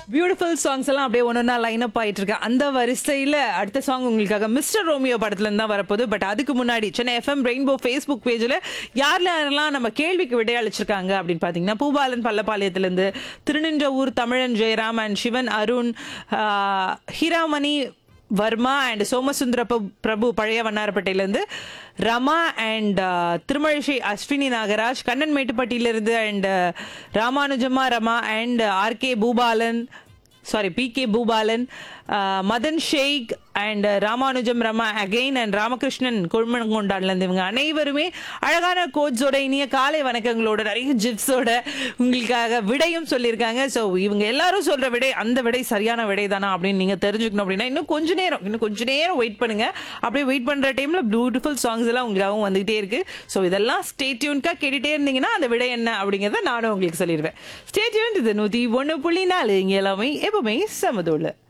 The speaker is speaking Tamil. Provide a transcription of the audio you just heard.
பியூட்டிஃபுல் சாங்ஸ் எல்லாம் அப்படியே ஒன்னொன்னா லைன் அப் ஆயிட்டு இருக்கு அந்த வரிசையில அடுத்த சாங் உங்களுக்காக மிஸ்டர் ரோமியோ படத்துல இருந்து தான் வரப்போகுது பட் அதுக்கு முன்னாடி சென்னை எஃப்எம் ரெயின்போ ஃபேஸ்புக் பேஜ்ல யார்ல யாரெல்லாம் நம்ம கேள்விக்கு விடையளிச்சிருக்காங்க அப்படின்னு பாத்தீங்கன்னா பூபாலன் பள்ளப்பாளையத்துல இருந்து திருநின்ற ஊர் தமிழன் ஜெயராம் அண்ட் சிவன் அருண் ஆஹ், ஹீராமணி வர்மா அண்ட் சோமசுந்தர பிரபு- பிரபு பழைய வண்ணாரப்பேட்டையிலேருந்து ரமா அண்ட் திருமழிசை அஸ்வினி நாகராஜ் கண்ணன் மேட்டுப்பட்டியிலிருந்து அண்ட் ராமானுஜமா Rama and R K Bhupalan sorry P K Bhupalan ஆஹ், Madhan Sheikh and Ramanujam Rama again and Ramakrishnan கொழுமங்கொண்டான்லேருந்து இவங்க அனைவருமே அழகான கோட்ஸோட இனிய காலை வணக்கங்களோட நிறைய ஜிப்ஸோட உங்களுக்காக விடையும் சொல்லியிருக்காங்க ஸோ இவங்க எல்லாரும் சொல்ற விடை அந்த விடை சரியான விடை தானா அப்படின்னு நீங்க தெரிஞ்சுக்கணும் அப்படின்னா இன்னும் கொஞ்ச நேரம் இன்னும் கொஞ்ச நேரம் வெயிட் பண்ணுங்க அப்படியே வெயிட் பண்ற டைம்ல பியூட்டிஃபுல் சாங்ஸ் எல்லாம் உங்களுக்காகவும் வந்துகிட்டே இருக்கு ஸோ இதெல்லாம் ஸ்டேட்யூன்கா கேட்டுட்டே இருந்தீங்கன்னா அந்த விடை என்ன அப்படிங்கிறத நானும் உங்களுக்கு சொல்லிடுவேன் ஸ்டேட்யூன் இது நூத்தி ஒன்று புள்ளி நாலு இங்க எல்லாமே எப்பவுமே சமதோல